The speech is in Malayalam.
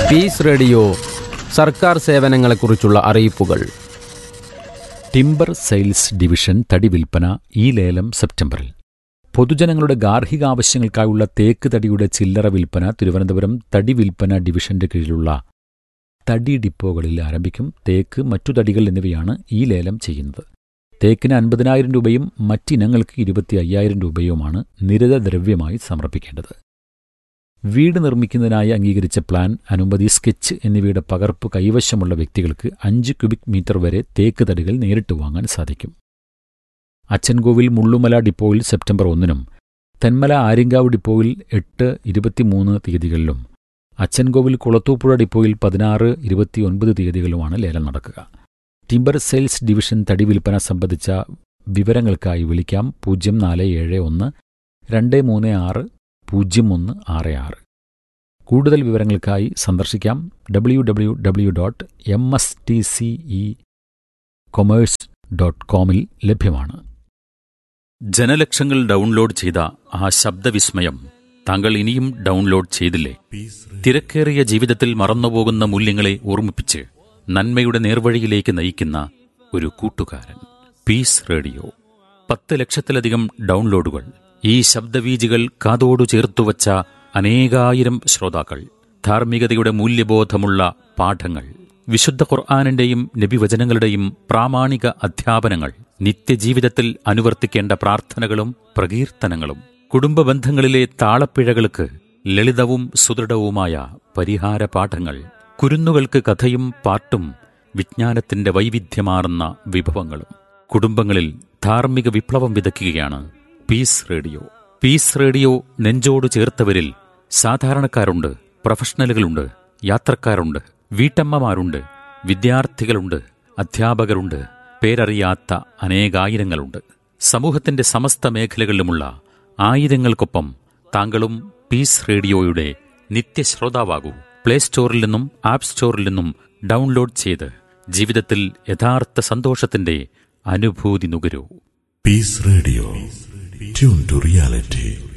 പീസ് റേഡിയോ സർക്കാർ സേവനങ്ങളെക്കുറിച്ചുള്ള അറിയിപ്പുകൾ ടിംബർ സെയിൽസ് ഡിവിഷൻ തടി വിൽപ്പന ഈ ലേലം സെപ്റ്റംബറിൽ പൊതുജനങ്ങളുടെ ഗാർഹിക ആവശ്യങ്ങൾക്കായുള്ള തേക്ക് തടിയുടെ ചില്ലറ വിൽപ്പന തിരുവനന്തപുരം തടി വിൽപ്പന ഡിവിഷന്റെ കീഴിലുള്ള തടി ഡിപ്പോകളിൽ ആരംഭിക്കും തേക്ക് മറ്റു തടികൾ എന്നിവയാണ് ഈ ലേലം ചെയ്യുന്നത് തേക്കിന് അൻപതിനായിരം രൂപയും മറ്റിനങ്ങൾക്ക് ഇരുപത്തി അയ്യായിരം രൂപയുമാണ് നിരത ദ്രവ്യമായി സമർപ്പിക്കേണ്ടത് വീട് നിർമ്മിക്കുന്നതിനായി അംഗീകരിച്ച പ്ലാൻ അനുമതി സ്കെച്ച് എന്നിവയുടെ പകർപ്പ് കൈവശമുള്ള വ്യക്തികൾക്ക് അഞ്ച് ക്യൂബിക് മീറ്റർ വരെ തേക്ക് തടികൾ നേരിട്ട് വാങ്ങാൻ സാധിക്കും അച്ചൻകോവിൽ മുള്ളുമല ഡിപ്പോയിൽ സെപ്റ്റംബർ ഒന്നിനും തെന്മല ആര്യങ്കാവ് ഡിപ്പോയിൽ എട്ട് ഇരുപത്തിമൂന്ന് തീയതികളിലും അച്ചൻകോവിൽ കുളത്തൂപ്പുഴ ഡിപ്പോയിൽ പതിനാറ് ഇരുപത്തിയൊൻപത് തീയതികളുമാണ് ലേലം നടക്കുക ടിംബർ സെയിൽസ് ഡിവിഷൻ തടി വിൽപ്പന സംബന്ധിച്ച വിവരങ്ങൾക്കായി വിളിക്കാം പൂജ്യം നാല് ഏഴ് ഒന്ന് രണ്ട് മൂന്ന് ആറ് പൂജ്യം ഒന്ന് ആറ് ആറ് കൂടുതൽ വിവരങ്ങൾക്കായി സന്ദർശിക്കാം W W W dot M S T C E commerce dot കോമിൽ ലഭ്യമാണ് ജനലക്ഷങ്ങൾ ഡൗൺലോഡ് ചെയ്ത ആ ശബ്ദവിസ്മയം താങ്കൾ ഇനിയും ഡൗൺലോഡ് ചെയ്തില്ലേ തിരക്കേറിയ ജീവിതത്തിൽ മറന്നുപോകുന്ന മൂല്യങ്ങളെ ഓർമ്മിപ്പിച്ച് നന്മയുടെ നേർവഴിയിലേക്ക് നയിക്കുന്ന ഒരു കൂട്ടുകാരൻ പീസ് റേഡിയോ പത്ത് ലക്ഷത്തിലധികം ഡൗൺലോഡുകൾ ഈ ശബ്ദവീജികൾ കാതോടു ചേർത്തുവച്ച അനേകായിരം ശ്രോതാക്കൾ ധാർമ്മികതയുടെ മൂല്യബോധമുള്ള പാഠങ്ങൾ വിശുദ്ധ ഖുർആാനിന്റെയും നബിവചനങ്ങളുടെയും പ്രാമാണിക അധ്യാപനങ്ങൾ നിത്യജീവിതത്തിൽ അനുവർത്തിക്കേണ്ട പ്രാർത്ഥനകളും പ്രകീർത്തനങ്ങളും കുടുംബ ബന്ധങ്ങളിലെ താളപ്പിഴകൾക്ക് ലളിതവും സുദൃഢവുമായ പരിഹാര പാഠങ്ങൾ കുരുന്നുകൾക്ക് കഥയും പാട്ടും വിജ്ഞാനത്തിന്റെ വൈവിധ്യമാർന്ന വിഭവങ്ങളും കുടുംബങ്ങളിൽ ധാർമ്മിക വിപ്ലവം വിതയ്ക്കുകയാണ് പീസ് റേഡിയോ പീസ് റേഡിയോ നെഞ്ചോട് ചേർത്തവരിൽ സാധാരണക്കാരുണ്ട് പ്രൊഫഷണലുകളുണ്ട് യാത്രക്കാരുണ്ട് വീട്ടമ്മമാരുണ്ട് വിദ്യാർത്ഥികളുണ്ട് അധ്യാപകരുണ്ട് പേരറിയാത്ത അനേകായിരങ്ങളുണ്ട് സമൂഹത്തിന്റെ സമസ്ത മേഖലകളിലുമുള്ള ആയിരങ്ങൾക്കൊപ്പം താങ്കളും പീസ് റേഡിയോയുടെ നിത്യശ്രോതാവാകൂ പ്ലേ സ്റ്റോറിൽ നിന്നും ആപ്പ് സ്റ്റോറിൽ നിന്നും ഡൗൺലോഡ് ചെയ്ത് ജീവിതത്തിൽ യഥാർത്ഥ സന്തോഷത്തിന്റെ അനുഭൂതി നുകരൂ Peace Radio. Tune to reality.